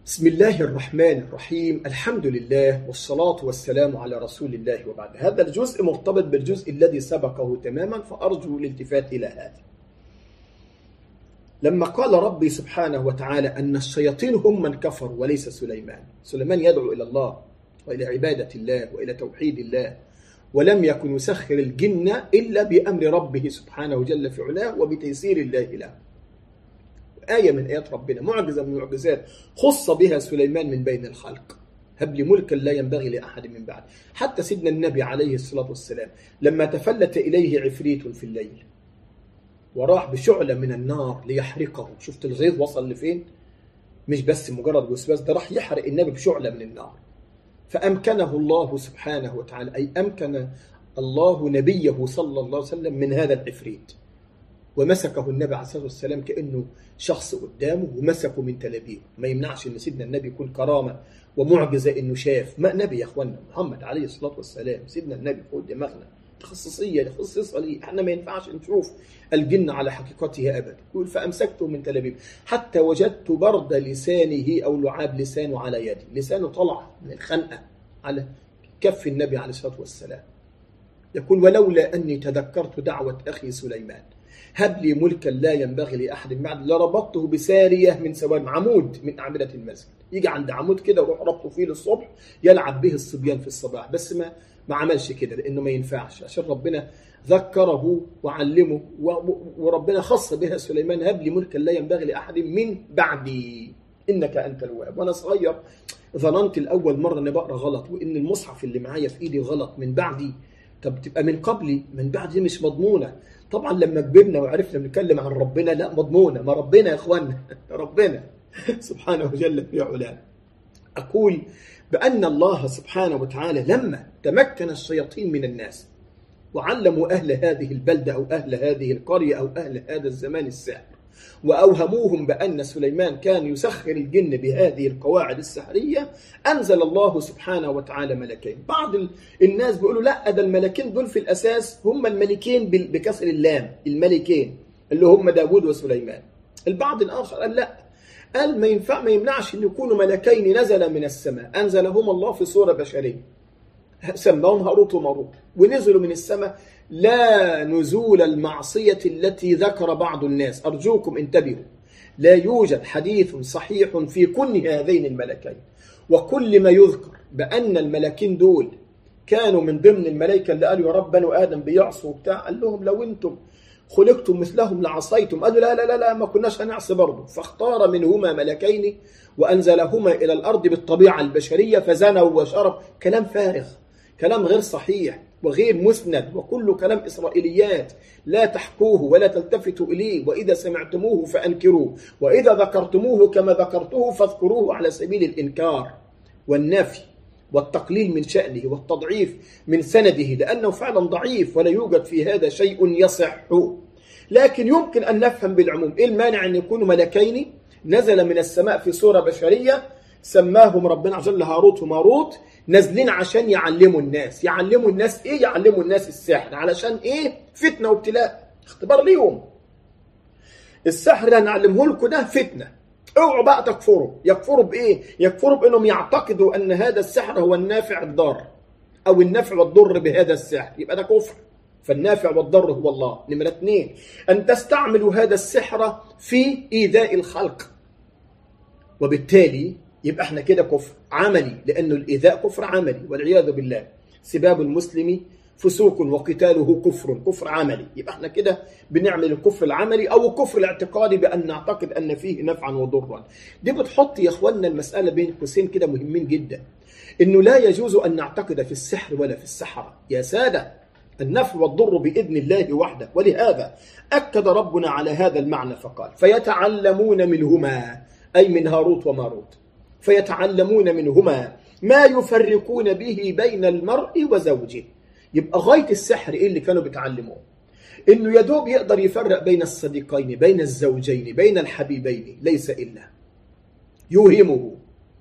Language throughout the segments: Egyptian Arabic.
بسم الله الرحمن الرحيم الحمد لله والصلاة والسلام على رسول الله وبعد هذا الجزء مرتبط بالجزء الذي سبقه تماما فأرجو الالتفات إلى هذا لما قال ربي سبحانه وتعالى أن الشياطين هم من كفروا وليس سليمان سليمان يدعو إلى الله وإلى عبادة الله وإلى توحيد الله ولم يكن يسخر الجن إلا بأمر ربه سبحانه جل في علاه وبتيسير الله له آية من آيات ربنا معجزة من المعجزات خص بها سليمان من بين الخلق هب لي ملكا لا ينبغي لأحد من بعد حتى سيدنا النبي عليه الصلاة والسلام لما تفلت إليه عفريت في الليل وراح بشعلة من النار ليحرقه شفت الغيظ وصل لفين مش بس مجرد وسواس ده راح يحرق النبي بشعلة من النار فأمكنه الله سبحانه وتعالى أي أمكن الله نبيه صلى الله عليه وسلم من هذا العفريت ومسكه النبي عليه الصلاه والسلام كانه شخص قدامه ومسكه من تلابيبه ما يمنعش ان سيدنا النبي يكون كرامه ومعجزه انه شاف ما نبي يا اخوانا محمد عليه الصلاه والسلام سيدنا النبي فوق دماغنا تخصصيه خصيصه لي احنا ما ينفعش نشوف الجن على حقيقتها ابدا يقول فامسكته من تلابيب حتى وجدت برد لسانه او لعاب لسانه على يدي لسانه طلع من الخنقه على كف النبي عليه الصلاه والسلام يقول ولولا اني تذكرت دعوه اخي سليمان هب لي ملكا لا ينبغي لاحد بعد لربطته بساريه من سواد عمود من اعمده المسجد يجي عند عمود كده ويروح ربطه فيه للصبح يلعب به الصبيان في الصباح بس ما ما عملش كده لانه ما ينفعش عشان ربنا ذكره وعلمه وربنا خص بها سليمان هب لي ملكا لا ينبغي لاحد من بعدي انك انت الوهاب وانا صغير ظننت الاول مره اني بقرا غلط وان المصحف اللي معايا في ايدي غلط من بعدي طب تبقى من قبلي من بعد دي مش مضمونه طبعا لما كبرنا وعرفنا بنتكلم عن ربنا لا مضمونه ما ربنا يا اخوانا ربنا سبحانه جل في علاه اقول بان الله سبحانه وتعالى لما تمكن الشياطين من الناس وعلموا اهل هذه البلده او اهل هذه القريه او اهل هذا الزمان السحر واوهموهم بان سليمان كان يسخر الجن بهذه القواعد السحريه انزل الله سبحانه وتعالى ملكين بعض الناس بيقولوا لا ده الملكين دول في الاساس هم الملكين بكسر اللام الملكين اللي هم داوود وسليمان البعض الاخر قال لا قال ما ينفع ما يمنعش ان يكونوا ملكين نزلا من السماء انزلهما الله في صوره بشريه سماهم هاروت وماروت ونزلوا من السماء لا نزول المعصية التي ذكر بعض الناس أرجوكم انتبهوا لا يوجد حديث صحيح في كل هذين الملكين وكل ما يذكر بأن الملكين دول كانوا من ضمن الملائكة اللي قالوا يا رب بنو آدم بيعصوا وبتاع قال لهم لو أنتم خلقتم مثلهم لعصيتم قالوا لا لا لا لا ما كناش هنعصي برضه فاختار منهما ملكين وأنزلهما إلى الأرض بالطبيعة البشرية فزنوا وشرب كلام فارغ كلام غير صحيح وغير مسند وكل كلام إسرائيليات لا تحكوه ولا تلتفتوا إليه وإذا سمعتموه فأنكروه وإذا ذكرتموه كما ذكرته فاذكروه على سبيل الإنكار والنفي والتقليل من شأنه والتضعيف من سنده لأنه فعلا ضعيف ولا يوجد في هذا شيء يصح لكن يمكن أن نفهم بالعموم إيه المانع أن يكونوا ملكين نزل من السماء في صورة بشرية سماهم ربنا جل هاروت وماروت نازلين عشان يعلموا الناس يعلموا الناس ايه يعلموا الناس السحر علشان ايه فتنه وابتلاء اختبار ليهم السحر اللي هنعلمه لكم ده فتنه اوعوا بقى تكفروا يكفروا بايه يكفروا بانهم يعتقدوا ان هذا السحر هو النافع الضار او النفع والضر بهذا السحر يبقى ده كفر فالنافع والضر هو الله نمرة اثنين أن تستعملوا هذا السحر في إيذاء الخلق وبالتالي يبقى احنا كده كفر عملي لانه الايذاء كفر عملي والعياذ بالله سباب المسلم فسوق وقتاله كفر كفر عملي يبقى احنا كده بنعمل الكفر العملي او الكفر الاعتقادي بان نعتقد ان فيه نفعا وضرا دي بتحط يا اخواننا المساله بين قوسين كده مهمين جدا انه لا يجوز ان نعتقد في السحر ولا في السحره يا ساده النفع والضر باذن الله وحده ولهذا اكد ربنا على هذا المعنى فقال فيتعلمون منهما اي من هاروت وماروت فيتعلمون منهما ما يفرقون به بين المرء وزوجه يبقى غاية السحر إيه اللي كانوا بيتعلموه إنه يدوب يقدر يفرق بين الصديقين بين الزوجين بين الحبيبين ليس إلا يوهمه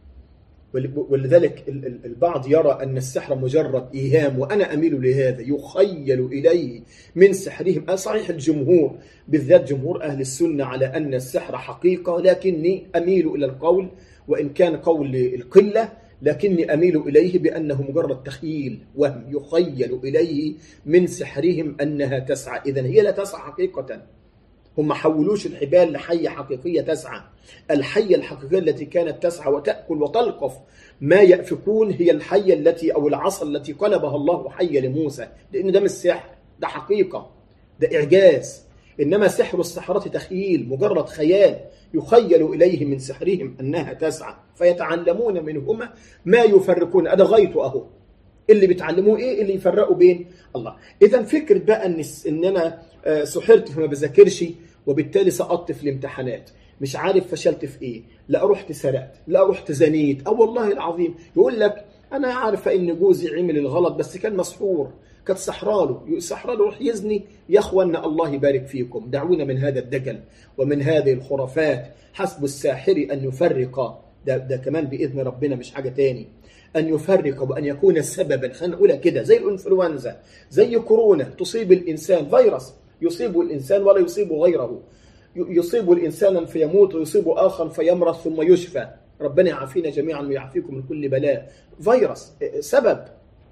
ولذلك البعض يرى أن السحر مجرد إيهام وأنا أميل لهذا يخيل إليه من سحرهم صحيح الجمهور بالذات جمهور أهل السنة على أن السحر حقيقة لكني أميل إلى القول وإن كان قول القلة لكني أميل إليه بأنه مجرد تخيل وهم يخيل إليه من سحرهم أنها تسعى إذا هي لا تسعى حقيقة هم ما حولوش الحبال لحية حقيقية تسعى الحية الحقيقية التي كانت تسعى وتأكل وتلقف ما يأفكون هي الحية التي أو العصا التي قلبها الله حية لموسى لأن ده مش سحر ده حقيقة ده إعجاز إنما سحر السحرة تخيل مجرد خيال يخيل إليه من سحرهم أنها تسعى فيتعلمون منهما ما يفرقون هذا غايته أهو اللي بيتعلموه إيه اللي يفرقوا بين الله إذا فكرة بقى إن, إن أنا سحرت فما بذاكرش وبالتالي سقطت في الامتحانات مش عارف فشلت في ايه لا رحت سرقت لا رحت زنيت او والله العظيم يقول لك انا عارفه ان جوزي عمل الغلط بس كان مسحور كانت سحراله سحراله يروح يزني يا اخوانا الله يبارك فيكم دعونا من هذا الدجل ومن هذه الخرافات حسب الساحر ان يفرق ده, ده كمان باذن ربنا مش حاجه تاني أن يفرق وأن يكون سببا خلينا نقولها كده زي الإنفلونزا زي كورونا تصيب الإنسان فيروس يصيب الإنسان ولا يصيب غيره يصيب الإنسان فيموت ويصيب آخر فيمرض ثم يشفى ربنا يعافينا جميعا ويعافيكم من كل بلاء فيروس سبب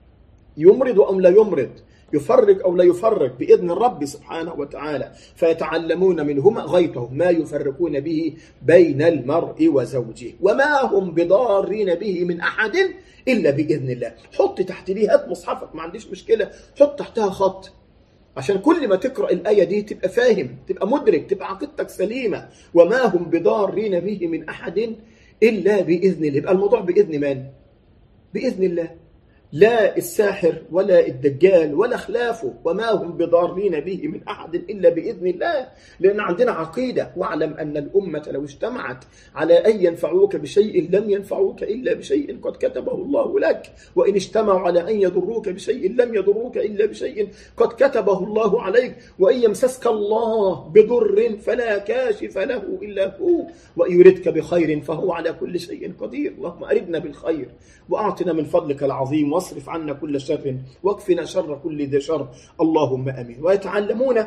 يمرض أم لا يمرض يفرق أو لا يفرق بإذن الرب سبحانه وتعالى فيتعلمون منهما غيته ما يفرقون به بين المرء وزوجه وما هم بضارين به من أحد إلا بإذن الله حط تحت دي هات مصحفك ما عنديش مشكلة حط تحتها خط عشان كل ما تقرأ الآية دي تبقى فاهم تبقى مدرك تبقى عقيدتك سليمة وما هم بضارين به من أحد إلا بإذن الله يبقى الموضوع بإذن من؟ بإذن الله لا الساحر ولا الدجال ولا خلافه وما هم بضارين به من أحد إلا بإذن الله لأن عندنا عقيدة واعلم أن الأمة لو اجتمعت على أن ينفعوك بشيء لم ينفعوك إلا بشيء قد كتبه الله لك وإن اجتمعوا على أن يضروك بشيء لم يضروك إلا بشيء قد كتبه الله عليك وإن يمسسك الله بضر فلا كاشف له إلا هو وإن يردك بخير فهو على كل شيء قدير اللهم أردنا بالخير وأعطنا من فضلك العظيم واصرف عنا كل شر واكفنا شر كل ذي شر اللهم امين ويتعلمون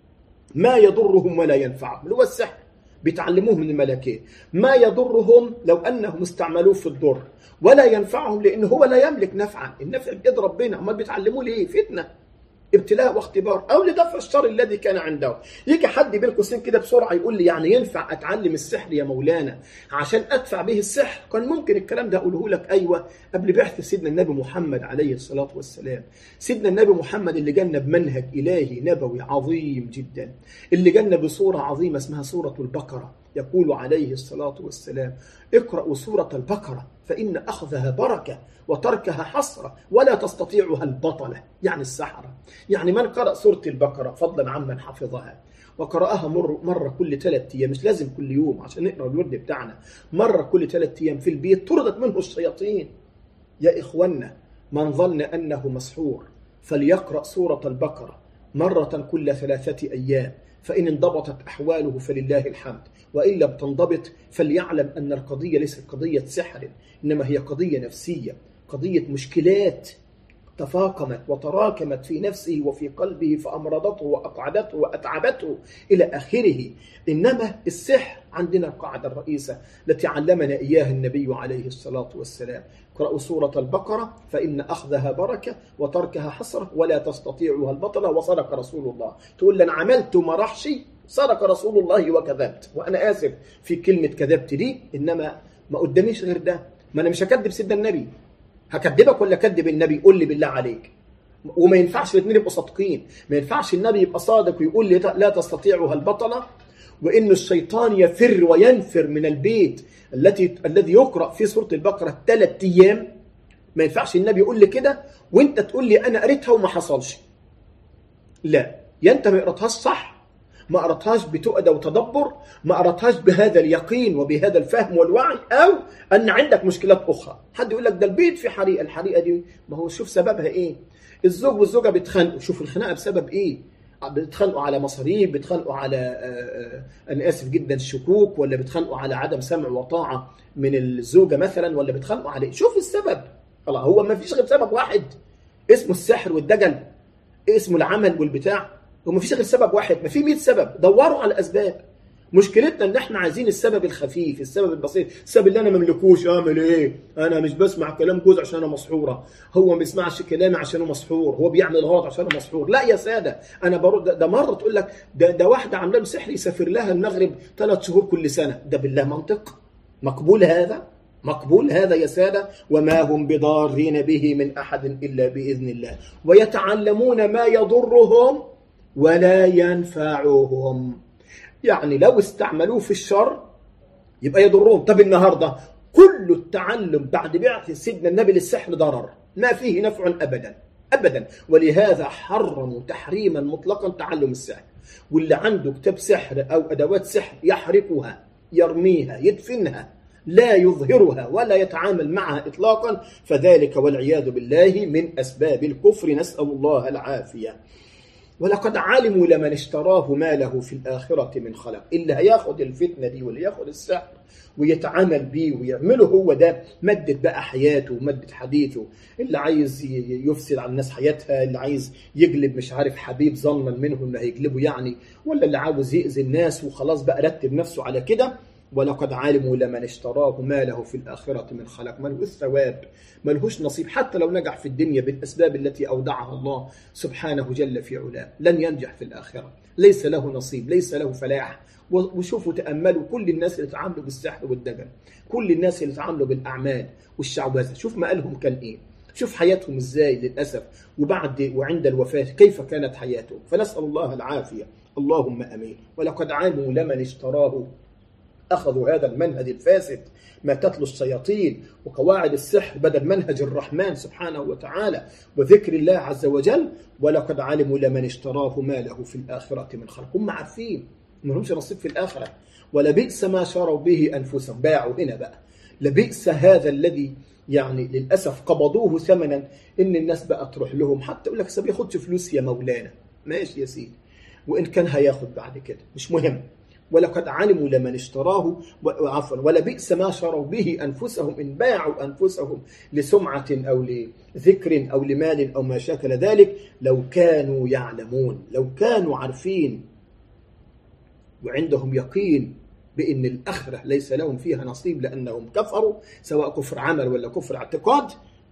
ما يضرهم ولا ينفعهم اللي هو السحر بيتعلموه من الملكين ما يضرهم لو انهم استعملوه في الضر ولا ينفعهم لان هو لا يملك نفعا النفع بيد ربنا امال بيتعلموه ليه فتنه ابتلاء واختبار او لدفع الشر الذي كان عنده يجي حد بين قوسين كده بسرعه يقول لي يعني ينفع اتعلم السحر يا مولانا عشان ادفع به السحر كان ممكن الكلام ده اقوله لك ايوه قبل بعث سيدنا النبي محمد عليه الصلاه والسلام سيدنا النبي محمد اللي جانا بمنهج الهي نبوي عظيم جدا اللي جانا بصوره عظيمه اسمها سوره البقره يقول عليه الصلاه والسلام اقرأوا سورة البقرة فإن أخذها بركة وتركها حسرة ولا تستطيعها البطلة يعني السحرة يعني من قرأ سورة البقرة فضلا عمن حفظها وقرأها مر مرة كل ثلاثة أيام مش لازم كل يوم عشان نقرأ الورد بتاعنا مرة كل ثلاثة أيام في البيت طردت منه الشياطين يا إخوانا من ظن أنه مسحور فليقرأ سورة البقرة مرة كل ثلاثة أيام فإن انضبطت أحواله فلله الحمد وإن لم تنضبط فليعلم أن القضية ليست قضية سحر إنما هي قضية نفسية قضية مشكلات تفاقمت وتراكمت في نفسه وفي قلبه فأمرضته وأقعدته وأتعبته إلى آخره إنما السحر عندنا القاعدة الرئيسة التي علمنا إياها النبي عليه الصلاة والسلام اقرأوا سورة البقرة فإن أخذها بركة وتركها حسرة ولا تستطيعها البطلة وصدق رسول الله تقول لن عملت ما راحش صدق رسول الله وكذبت وأنا آسف في كلمة كذبت دي إنما ما قداميش غير ده ما أنا مش هكذب سيدنا النبي هكذبك ولا كذب النبي قول لي بالله عليك وما ينفعش الاثنين يبقوا صادقين ما ينفعش النبي يبقى صادق ويقول لي لا تستطيعها البطلة وإن الشيطان يفر وينفر من البيت التي الذي يقرأ في سورة البقرة ثلاث أيام ما ينفعش النبي يقول لي كده وانت تقول لي أنا قريتها وما حصلش لا يا انت ما قرأتهاش صح ما قرأتهاش بتؤدى وتدبر ما قرأتهاش بهذا اليقين وبهذا الفهم والوعي أو أن عندك مشكلات أخرى حد يقول لك ده البيت في حريقة الحريقة دي ما هو شوف سببها إيه الزوج والزوجة بيتخانقوا شوف الخناقة بسبب إيه بيتخانقوا على مصاريف بيتخانقوا على انا اسف جدا شكوك ولا بيتخانقوا على عدم سمع وطاعه من الزوجه مثلا ولا بيتخانقوا على شوف السبب خلاص هو ما فيش غير سبب واحد اسمه السحر والدجل اسمه العمل والبتاع هو ما فيش غير سبب واحد ما في 100 سبب دوروا على الاسباب مشكلتنا ان احنا عايزين السبب الخفيف السبب البسيط السبب اللي انا ما مملكوش اعمل ايه انا مش بسمع كلام جوز عشان انا مسحوره هو ما بيسمعش كلامي عشان هو مسحور هو بيعمل غلط عشان انا مسحور لا يا ساده انا برد ده, ده مره تقول لك ده, ده واحده عامله له سحر يسافر لها المغرب ثلاث شهور كل سنه ده بالله منطق مقبول هذا مقبول هذا يا سادة وما هم بضارين به من أحد إلا بإذن الله ويتعلمون ما يضرهم ولا ينفعهم يعني لو استعملوه في الشر يبقى يضرهم طب النهارده كل التعلم بعد بعث سيدنا النبي للسحر ضرر ما فيه نفع ابدا ابدا ولهذا حرموا تحريما مطلقا تعلم السحر واللي عنده كتاب سحر او ادوات سحر يحرقها يرميها يدفنها لا يظهرها ولا يتعامل معها اطلاقا فذلك والعياذ بالله من اسباب الكفر نسال الله العافيه ولقد علموا لمن اشتراه ما له في الآخرة من خلق اللي هياخد الفتنة دي واللي ياخد السحر ويتعامل بيه ويعمله هو ده مادة بقى حياته ومادة حديثه اللي عايز يفسد على الناس حياتها اللي عايز يجلب مش عارف حبيب ظنا منه اللي هيجلبه يعني ولا اللي عاوز يأذي الناس وخلاص بقى رتب نفسه على كده ولقد علموا لمن اشتراه ما له في الآخرة من خلق ملهوش ثواب ملهوش نصيب حتى لو نجح في الدنيا بالأسباب التي أودعها الله سبحانه جل في علاه لن ينجح في الآخرة ليس له نصيب ليس له فلاح وشوفوا تأملوا كل الناس اللي تعاملوا بالسحر والدجل كل الناس اللي تعاملوا بالأعمال والشعوذة شوف مآلهم كان إيه شوف حياتهم ازاي للاسف وبعد وعند الوفاه كيف كانت حياتهم فنسال الله العافيه اللهم امين ولقد علموا لمن اشتراه أخذوا هذا المنهج الفاسد ما تتلو الشياطين وقواعد السحر بدل منهج الرحمن سبحانه وتعالى وذكر الله عز وجل ولقد علموا لمن اشتراه ما له في الآخرة من خلق هم عارفين ما لهمش نصيب في الآخرة ولبئس ما شروا به أنفسهم باعوا هنا بقى لبئس هذا الذي يعني للأسف قبضوه ثمنا إن الناس بقى تروح لهم حتى يقول لك بياخدش فلوس يا مولانا ماشي يا سيدي وإن كان هياخد بعد كده مش مهم ولقد علموا لمن اشتراه عفوا ولبئس ما شروا به انفسهم ان باعوا انفسهم لسمعه او لذكر او لمال او ما شاكل ذلك لو كانوا يعلمون لو كانوا عارفين وعندهم يقين بان الاخره ليس لهم فيها نصيب لانهم كفروا سواء كفر عمل ولا كفر اعتقاد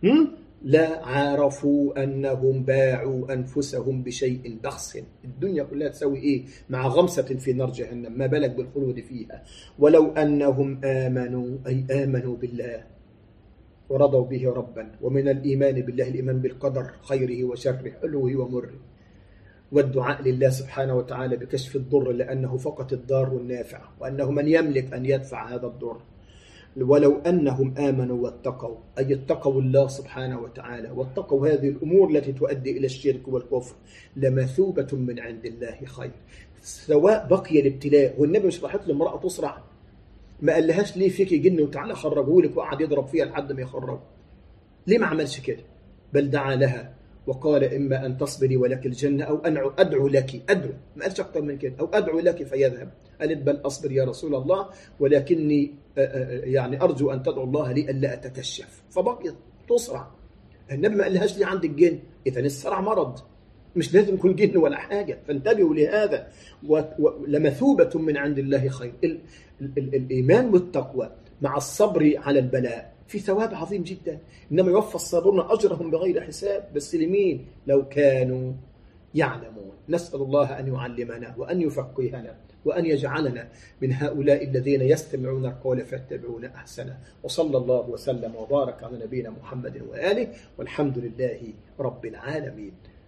لا عرفوا أنهم باعوا أنفسهم بشيء بخس الدنيا كلها تسوي إيه مع غمسة في نار جهنم ما بالك بالخلود فيها ولو أنهم آمنوا أي آمنوا بالله ورضوا به ربا ومن الإيمان بالله الإيمان بالقدر خيره وشره حلوه ومره والدعاء لله سبحانه وتعالى بكشف الضر لأنه فقط الضار النافع وأنه من يملك أن يدفع هذا الضر ولو أنهم آمنوا واتقوا أي اتقوا الله سبحانه وتعالى واتقوا هذه الأمور التي تؤدي إلى الشرك والكفر لمثوبة من عند الله خير سواء بقي الابتلاء والنبي مش راحت له امرأة تصرع ما قالهاش ليه فيك جن وتعالى خرجوا لك وقعد يضرب فيها لحد ما يخرجوا ليه ما عملش كده بل دعا لها وقال إما أن تصبري ولك الجنة أو أدعو, أدعو لك أدعو ما قالش أكثر من كده أو أدعو لك فيذهب قالت بل أصبر يا رسول الله ولكني يعني أرجو أن تدعو الله لي ألا أتكشف فبقيت تصرع النبي ما قالهاش لي عندك جن إذا الصرع مرض مش لازم يكون جن ولا حاجة فانتبهوا لهذا ولمثوبة من عند الله خير ال ال ال الإيمان والتقوى مع الصبر على البلاء في ثواب عظيم جدا إنما يوفى الصابرون أجرهم بغير حساب بس لمين لو كانوا يعلمون نسأل الله أن يعلمنا وأن يفقهنا وأن يجعلنا من هؤلاء الذين يستمعون القول فيتبعون أحسنه وصلى الله وسلم وبارك على نبينا محمد وآله والحمد لله رب العالمين